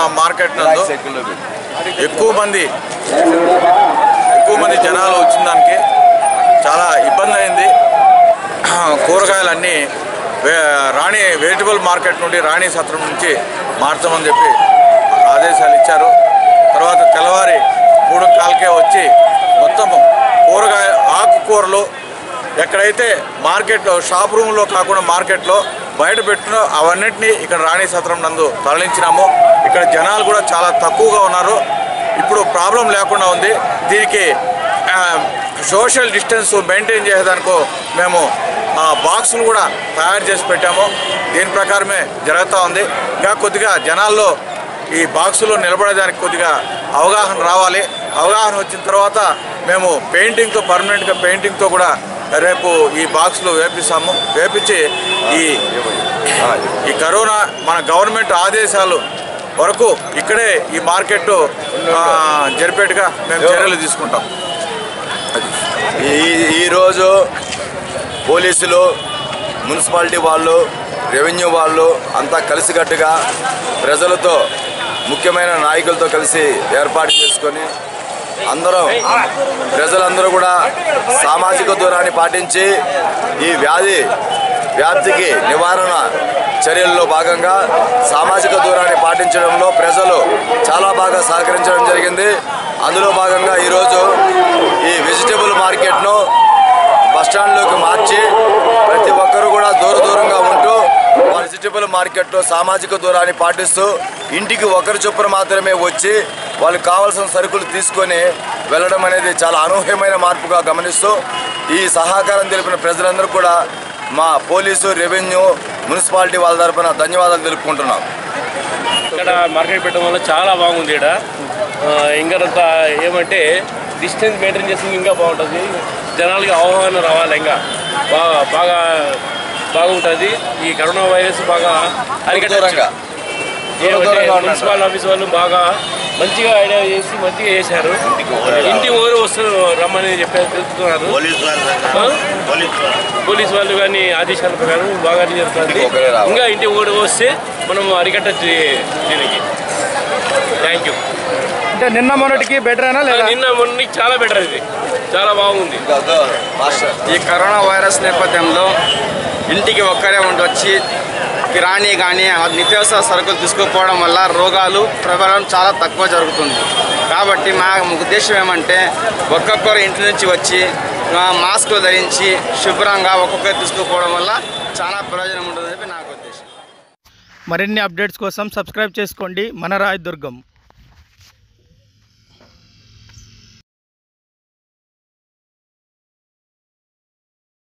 Market నందు ఎక్కువ మంది ఎక్కువ మంది జనాలు వచ్చిన దానికి చాలా ఇబ్బంది అయింది కూరగాయలన్నీ వే రాణి వెజిటబుల్ మార్కెట్ నుండి రాణి సత్రం నుంచి మార్చమని చెప్పి ఆదేశాలు ఇచ్చారు తర్వాత తెల్లవారి మూడు కాలకే వచ్చి మొత్తం కూరగాయ ఆకుకూరలు ఎక్కడైతే మార్కెట్లో షాప్ రూమ్లో కాకుండా మార్కెట్లో బయట పెట్టిన అవన్నిటినీ ఇక్కడ రాణి సత్రం నందు తరలించినాము ఇక్కడ జనాలు కూడా చాలా తక్కువగా ఉన్నారు ఇప్పుడు ప్రాబ్లం లేకుండా ఉంది దీనికి ఆ, సోషల్ డిస్టెన్స్ మెయింటైన్ చేసేదానికో మేము ఆ, బాక్సులు కూడా తయారు చేసి పెట్టాము దీని ప్రకారమే జరుగుతూ ఉంది ఇంకా కొద్దిగా జనాల్లో ఈ బాక్సులో నిలబడేదానికి కొద్దిగా అవగాహన రావాలి అవగాహన వచ్చిన తర్వాత మేము పెయింటింగ్తో పర్మనెంట్గా పెయింటింగ్తో కూడా రేపు ఈ బాక్సులు వేపిస్తాము వేపించి ఈ ఈ కరోనా మన గవర్నమెంట్ ఆదేశాలు వరకు ఇక్కడే ఈ మార్కెట్ ఆ, జరిపేట్టుగా మేము చర్యలు తీసుకుంటాం ఈ ఈరోజు పోలీసులు మున్సిపాలిటీ వాళ్ళు రెవెన్యూ వాళ్ళు అంతా కలిసికట్టుగా ప్రజలతో ముఖ్యమైన నాయకులతో కలిసి ఏర్పాటు చేసుకొని అందరం ప్రజలందరూ కూడా సామాజిక దూరాన్ని పాటించి ఈ వ్యాధి వ్యాప్తికి నివారణ చర్యల్లో భాగంగా సామాజిక దూరాన్ని పాటించడంలో ప్రజలు చాలా బాగా సహకరించడం జరిగింది అందులో భాగంగా ఈరోజు ఈ వెజిటబుల్ మార్కెట్ను బస్టాండ్లోకి మార్చి ప్రతి ఒక్కరూ కూడా దూర దూరంగా ఉంటూ వెజిటబుల్ మార్కెట్లో సామాజిక దూరాన్ని పాటిస్తూ ఇంటికి ఒకరి చొప్పున మాత్రమే వచ్చి వాళ్ళకి కావాల్సిన సరుకులు తీసుకొని వెళ్ళడం అనేది చాలా అనూహ్యమైన మార్పుగా గమనిస్తూ ఈ సహకారం తెలిపిన ప్రజలందరూ కూడా మా పోలీసు రెవెన్యూ మున్సిపాలిటీ వాళ్ళ తరపున ధన్యవాదాలు తెలుపుకుంటున్నాం ఇక్కడ మార్కెట్ పెట్టడం వల్ల చాలా బాగుంది ఇక్కడ ఇంకంత ఏమంటే డిస్టెన్స్ మెయింటైన్ చేసి ఇంకా బాగుంటుంది జనాలకి అవగాహన రావాలి ఇంకా బాగా బాగా బాగుంటుంది ఈ కరోనా వైరస్ బాగా అరికట్టంగా మున్సిపల్ ఆఫీస్ వాళ్ళు బాగా మంచిగా ఐడియా చేసి మంచిగా చేశారు ఇంటి ఊరు వస్తారు రమ్మని చెప్పారు తెలుపుతున్నారు ఆ? పోలీస్ వాళ్ళు కానీ ఆదేశాల ప్రకారం బాగా జరుగుతుంది ఒకరే రావాలి. ఇంకా ఇంటి ఊరు వస్తే మనం అరికట్టచ్చు దీనికి థ్యాంక్ యూ అంటే నిన్న మొన్నటికి బెటరేనా లేదా నిన్న మొన్న చాలా బెటర్ ఇది చాలా బాగుంది మాస్టర్ ఈ కరోనా వైరస్ నేపథ్యంలో ఇంటికి ఒక్కరే ఉండొచ్చి కిరాణీ కానీ నిత్యావసర సరుకులు తీసుకుపోవడం వల్ల రోగాలు ప్రబలడం చాలా తక్కువ జరుగుతుంది కాబట్టి మా ఉద్దేశం ఏమంటే ఒక్కొక్కరు ఇంటి నుంచి వచ్చి ఆ, మాస్కులు ధరించి శుభ్రంగా ఒక్కొక్కరు తీసుకుపోవడం వల్ల చాలా ప్రయోజనం ఉంటుందని చెప్పి నాకు ఉద్దేశం మరిన్ని అప్డేట్స్ కోసం సబ్స్క్రైబ్ చేసుకోండి మన రాయదుర్గం